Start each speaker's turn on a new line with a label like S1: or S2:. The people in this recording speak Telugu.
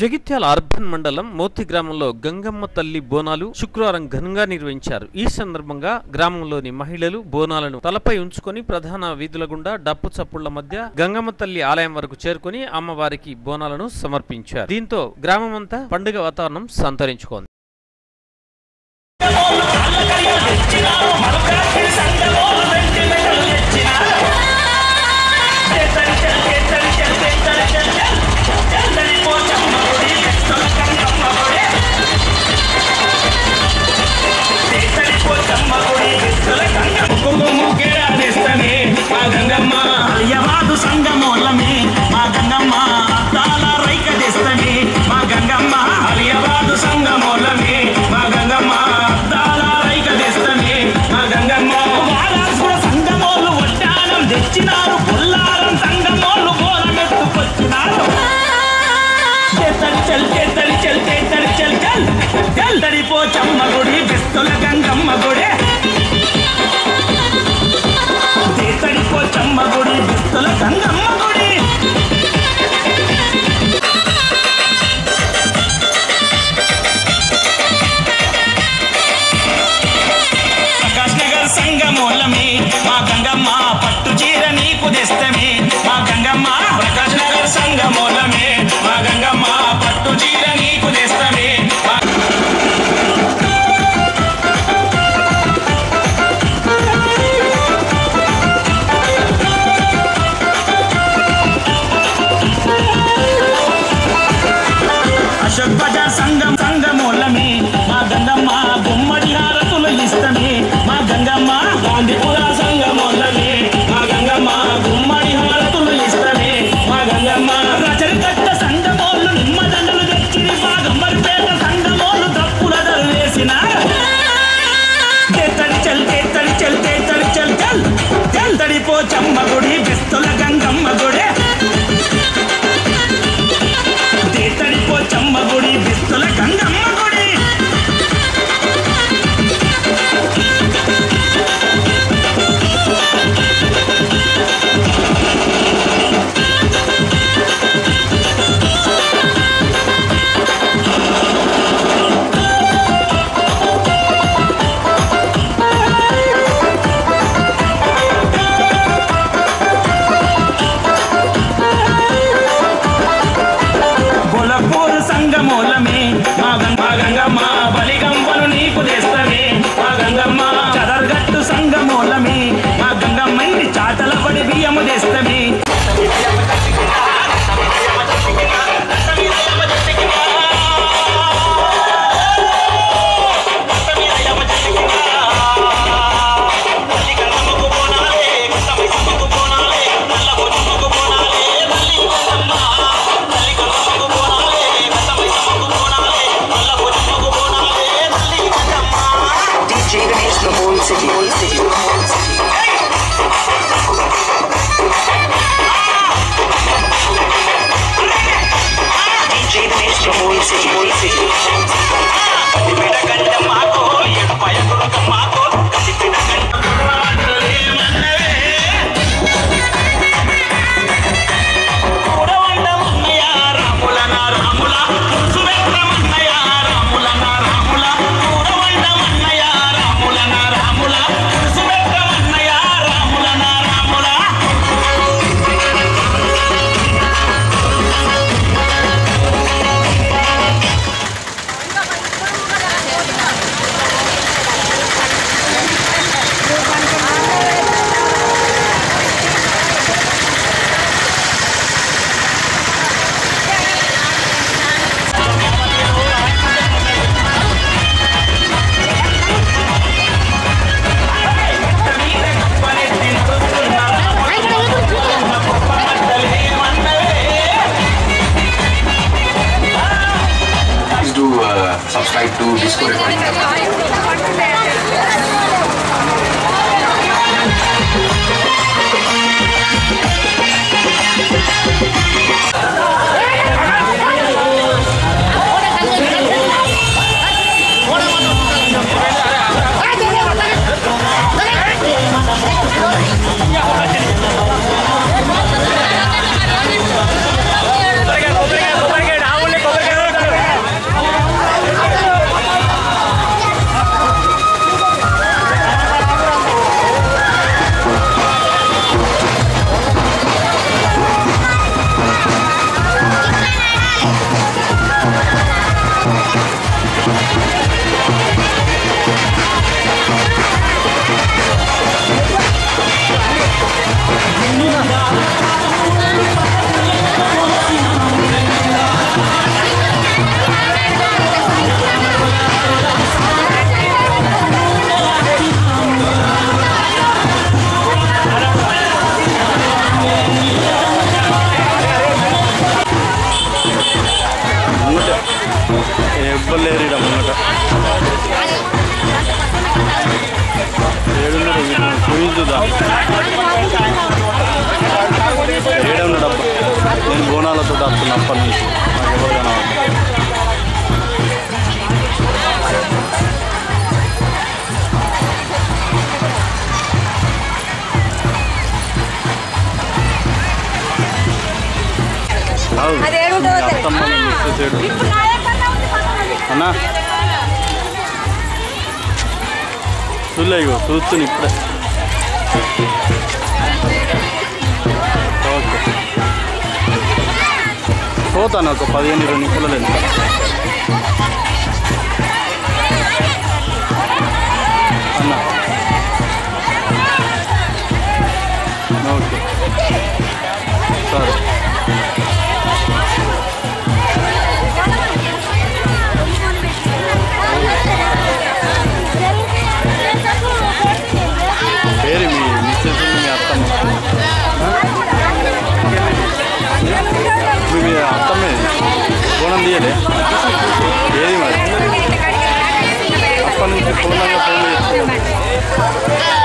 S1: జగిత్యాల అర్బన్ మండలం మోతి గ్రామంలో గంగమ్మ తల్లి బోనాలు శుక్రవారం ఘనంగా నిర్వహించారు ఈ సందర్భంగా గ్రామంలోని మహిళలు బోనాలను తలపై ఉంచుకొని ప్రధాన వీధుల గుండా డప్పు చప్పుళ్ల మధ్య గంగమ్మ తల్లి ఆలయం వరకు చేరుకొని అమ్మవారికి బోనాలను సమర్పించారు దీంతో గ్రామమంతా పండుగ వాతావరణం సంతరించుకుంది
S2: అయ్యవాదు సంగమోళ్ళమే మా గంగమ్మ అద్దాల రైక తెస్తమే మా గంగమ్మ అలియవాదు సంగమోళ్ళమే మా గంగమ్మ అద్దాల రైక తెస్తమే మా గంగమ్మ వారాసుల సంగమోళ్ళు వడ్డానం తెచ్చినారు పుల్లారం సంగమోళ్ళు గోలమెత్తుకొచ్చినారు చేతడి చల్ చేతడి చల్ చేతడి చల్ చల్ చల్ తడిపో చమ్మ గుడి బిస్తుల గంగమ్మ గుడి చేతడిపో చమ్మ గుడి బిస్తుల గంగమ్మ గుడి ప్రకాష్ నగర్ సంగమూలమే మా గంగమ్మ పట్టు చీర నీకు తెస్తమే మా గంగమ్మ ప్రకాష్ నగర్ సంగమూలమే మా గంగమ్మ పట్టు చీర నీకు తెస్తమే మా అశోక్ బజార్ సంఘం సంగమూలమే మా గంగమ్మ గుమ్మడి హారతులు ఇస్తమే మా గంగమ్మ గాంధీపుర సంగమూలమే మా గంగమ్మ గుమ్మడి హారతులు ఇస్తమే మా గంగమ్మ రచరికట్ట సంగమోళ్ళు నిమ్మదండలు తెచ్చి మా గమ్మరిపేట సంగమోళ్ళు తప్పుల వేసిన తడి చల్ తడి చల్ తడి చల్ చల్ చల్ తడిపో చమ్మ గుడి బిస్తుల గంగమ్మ గుడి తడిపో చమ్మ గుడి బిస్తుల గంగమ్మ గుడి బొలపూరు సంగమూలమే మా గంగ మా గంగమ్మ బలిగంపలు నీకు తెస్తమే మా గంగమ్మ చదర్గట్టు సంగమూలమే మా గంగమ్మ ఇంటి చాటల పడి బియ్యము తెస్తమే
S3: DJ Ganesh, the whole city, whole city, whole city. DJ Ganesh, the whole city, whole city.
S4: please do uh, subscribe to Disco Recording.
S2: కొబ్బరికాయ కొబ్బరికాయ కొబ్బరికాయ రావులే కొబ్బరికాయ
S5: ఎవ్వరు లేరు ఇక్కడ ముంగట ఏడున్నారు వీళ్ళు చూపించుదా ఏడున్నాడు అబ్బా నేను బోనాలతో వస్తున్నా అప్పటి నుంచి నాకు ఎవరు కనబడరు. ఆగు.
S6: అది ఏడుంటుందో
S5: మీ అత్తమ్మ నన్ను చూసేసాడు. అన్నా చూలే ఇగో చూస్తున్నా ఇప్పుడే ఓకే పోతాను ఒక పదిహేను ఇరవై నిమిషాలు లేదు అన్నా ఓకే సరే పేరు మీ మిస్సెస్ మీ అత్తమ్మ మీ మీ అత్తమ్మే ఫోన్ తీయలే ఏది మరి అప్పటి నుంచి ఫోన్ ఫోన్ చేస్తున్నాను